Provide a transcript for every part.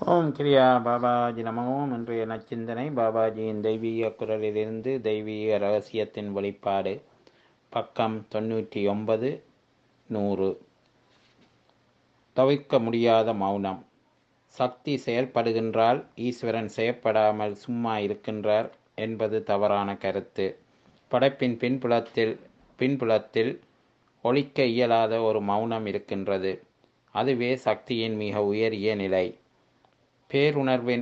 ஓம் கிரியா பாபாஜி நம ஓம் இன்றைய நச்சிந்தனை பாபாஜியின் தெய்வீக குரலிலிருந்து தெய்வீக ரகசியத்தின் வெளிப்பாடு பக்கம் தொண்ணூற்றி ஒன்பது நூறு தவிர்க்க முடியாத மௌனம் சக்தி செயல்படுகின்றால் ஈஸ்வரன் செயற்படாமல் சும்மா இருக்கின்றார் என்பது தவறான கருத்து படைப்பின் பின்புலத்தில் பின்புலத்தில் ஒழிக்க இயலாத ஒரு மௌனம் இருக்கின்றது அதுவே சக்தியின் மிக உயரிய நிலை பேருணர்வின்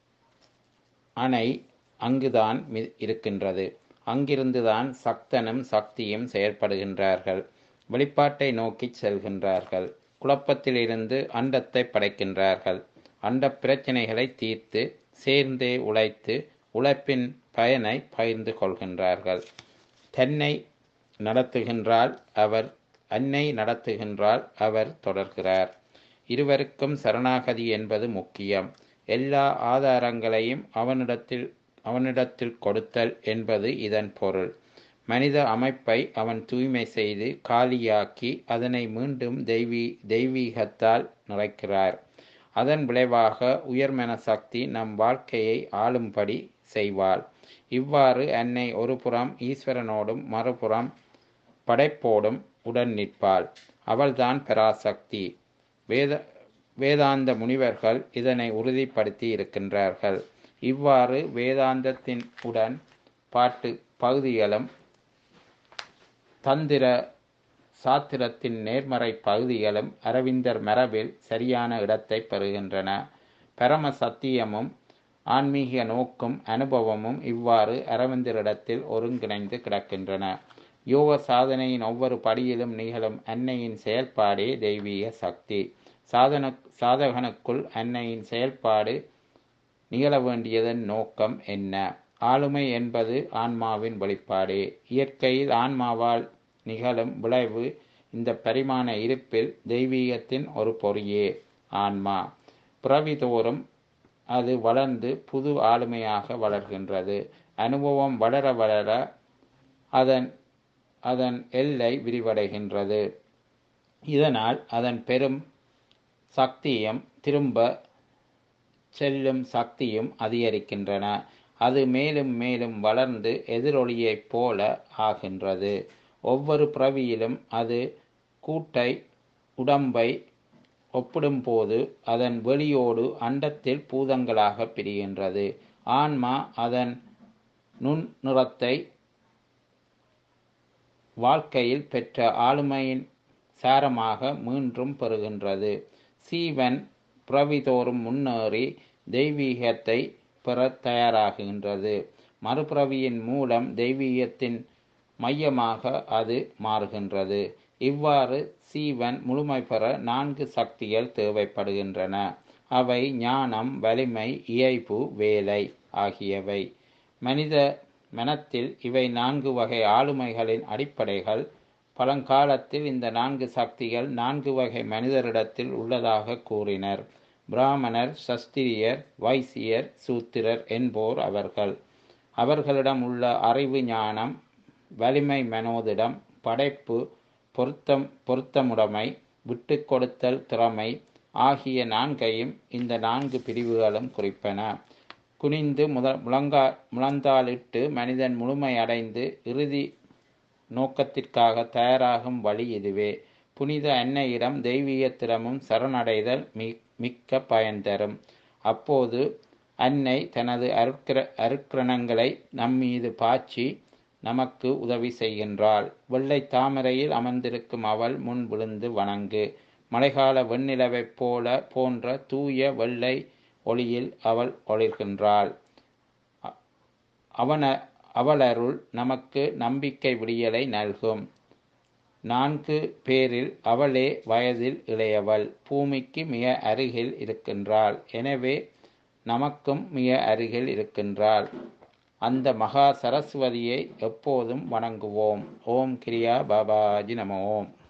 அணை அங்குதான் மி- இருக்கின்றது அங்கிருந்துதான் சக்தனும் சக்தியும் செயற்படுகின்றார்கள் வெளிப்பாட்டை நோக்கிச் செல்கின்றார்கள் குழப்பத்திலிருந்து அண்டத்தை படைக்கின்றார்கள் அண்ட பிரச்சனைகளை தீர்த்து சேர்ந்தே உழைத்து உழைப்பின் பயனை பகிர்ந்து கொள்கின்றார்கள் தன்னை நடத்துகின்றால் அவர் அன்னை நடத்துகின்றால் அவர் தொடர்கிறார் இருவருக்கும் சரணாகதி என்பது முக்கியம் எல்லா ஆதாரங்களையும் அவனிடத்தில் அவனிடத்தில் கொடுத்தல் என்பது இதன் பொருள் மனித அமைப்பை அவன் தூய்மை செய்து காலியாக்கி அதனை மீண்டும் தெய்வீ தெய்வீகத்தால் நிறைக்கிறார் அதன் விளைவாக உயர்மன சக்தி நம் வாழ்க்கையை ஆளும்படி செய்வாள் இவ்வாறு அன்னை ஒரு புறம் ஈஸ்வரனோடும் மறுபுறம் படைப்போடும் உடன் நிற்பாள் அவள்தான் பராசக்தி வேத வேதாந்த முனிவர்கள் இதனை உறுதிப்படுத்தி இருக்கின்றார்கள் இவ்வாறு வேதாந்தத்தின் உடன் பாட்டு பகுதிகளும் தந்திர சாத்திரத்தின் நேர்மறை பகுதிகளும் அரவிந்தர் மரபில் சரியான இடத்தை பெறுகின்றன பரம சத்தியமும் ஆன்மீக நோக்கும் அனுபவமும் இவ்வாறு அரவிந்தரிடத்தில் ஒருங்கிணைந்து கிடக்கின்றன யோக சாதனையின் ஒவ்வொரு படியிலும் நிகழும் அன்னையின் செயல்பாடே தெய்வீக சக்தி சாதன சாதகனுக்குள் அன்னையின் செயல்பாடு நிகழ வேண்டியதன் நோக்கம் என்ன ஆளுமை என்பது ஆன்மாவின் வெளிப்பாடே இயற்கையில் ஆன்மாவால் நிகழும் விளைவு இந்த பரிமாண இருப்பில் தெய்வீகத்தின் ஒரு பொறியே ஆன்மா பிறவிதோறும் அது வளர்ந்து புது ஆளுமையாக வளர்கின்றது அனுபவம் வளர வளர அதன் அதன் எல்லை விரிவடைகின்றது இதனால் அதன் பெரும் சக்தியும் திரும்ப செல்லும் சக்தியும் அதிகரிக்கின்றன அது மேலும் மேலும் வளர்ந்து எதிரொலியைப் போல ஆகின்றது ஒவ்வொரு பிறவியிலும் அது கூட்டை உடம்பை ஒப்பிடும்போது அதன் வெளியோடு அண்டத்தில் பூதங்களாக பிரிகின்றது ஆன்மா அதன் நுண்ணிறத்தை வாழ்க்கையில் பெற்ற ஆளுமையின் சாரமாக மீண்டும் பெறுகின்றது சீவன் பிறவிதோறும் முன்னேறி தெய்வீகத்தை பெற தயாராகின்றது மறுபிறவியின் மூலம் தெய்வீகத்தின் மையமாக அது மாறுகின்றது இவ்வாறு சீவன் முழுமை பெற நான்கு சக்திகள் தேவைப்படுகின்றன அவை ஞானம் வலிமை இயைபு வேலை ஆகியவை மனித மனத்தில் இவை நான்கு வகை ஆளுமைகளின் அடிப்படைகள் பழங்காலத்தில் இந்த நான்கு சக்திகள் நான்கு வகை மனிதரிடத்தில் உள்ளதாக கூறினர் பிராமணர் சஸ்திரியர் வைசியர் சூத்திரர் என்போர் அவர்கள் அவர்களிடம் உள்ள அறிவு ஞானம் வலிமை மனோதிடம் படைப்பு பொருத்தம் பொருத்தமுடைமை விட்டு கொடுத்தல் திறமை ஆகிய நான்கையும் இந்த நான்கு பிரிவுகளும் குறிப்பன குனிந்து முத முழங்கா முழந்தாளிட்டு மனிதன் முழுமை அடைந்து இறுதி நோக்கத்திற்காக தயாராகும் வழி இதுவே புனித அன்னையிடம் தெய்வீகத்திடமும் சரணடைதல் மி மிக்க பயன் தரும் அப்போது அன்னை தனது அருக்கிர அருக்கிரணங்களை நம்மீது பாய்ச்சி நமக்கு உதவி செய்கின்றாள் வெள்ளை தாமரையில் அமர்ந்திருக்கும் அவள் முன் விழுந்து வணங்கு மழைக்கால வெண்ணிலவைப் போல போன்ற தூய வெள்ளை ஒளியில் அவள் ஒளிர்கின்றாள் அ- அவன அவளருள் நமக்கு நம்பிக்கை விடியலை நல்கும் நான்கு பேரில் அவளே வயதில் இளையவள் பூமிக்கு மிக அருகில் இருக்கின்றாள் எனவே நமக்கும் மிக அருகில் இருக்கின்றாள் அந்த மகா சரஸ்வதியை எப்போதும் வணங்குவோம் ஓம் கிரியா பாபாஜி நம ஓம்